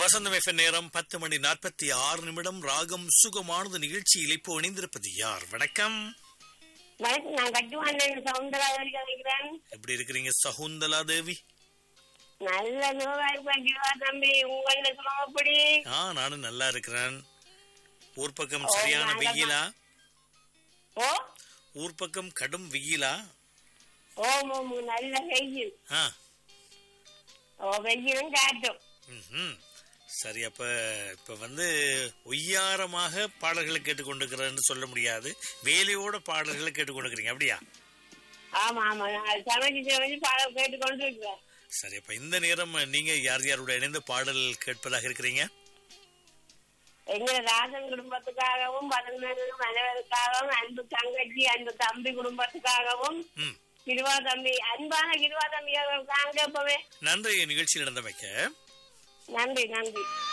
வசந்தம் FM நேரம் பத்து மணி நாற்பத்தி ஆறு நிமிடம் ராகம் சுகமானது நிகழ்ச்சியில் இப்போ இணைந்திருப்பது யார் வணக்கம் வணக்கம் நான் கட்டுவாண்டன் சவுந்தரராஜன் கலைக்கிறேன் எப்படி இருக்கிறீங்க சகுந்தலா தேவி நல்ல நோவா இருப்பா தம்பி உங்கள சுமப்படி ஆ நானும் நல்லா இருக்கிறேன் ஊர் பக்கம் ஓ, சரியான நாங்க வெயிலா ஓ ஊர் பக்கம் கடும் வெயிலா ஓம் ஓம் நல்ல வெயில் ஆ ஓ வெயிலும் காட்டும் ம்ஹும். சரி அப்ப இப்ப வந்து ஒய்யாரமாக பாடல்களை கேட்டுக்கொண்டிருக்கிறேன்னு சொல்ல முடியாது வேலையோட பாடல்களை கேட்டுக்கொண்டிருக்கிறீங்க அப்படியா ஆமா ஆமா நான் சமைச்சு சமைச்சு பாடம் கேட்டு கொண்டு இருக்கிறேன் சரி அப்ப இந்த நேரம் நீங்க யார் யாரோட இணைந்து பாடல் கேட்பதாக இருக்கிறீங்க எங்க ராசன் குடும்பத்துக்காகவும் பதினொன்று மனைவருக்காகவும் அன்பு தங்கச்சி அன்பு தம்பி குடும்பத்துக்காகவும் ம் கிருவா தம்பி அன்பான கிருவா தம்பி காங்க எப்பவே நன்றி நிகழ்ச்சி நடந்தமைக்க நன்றி நன்றி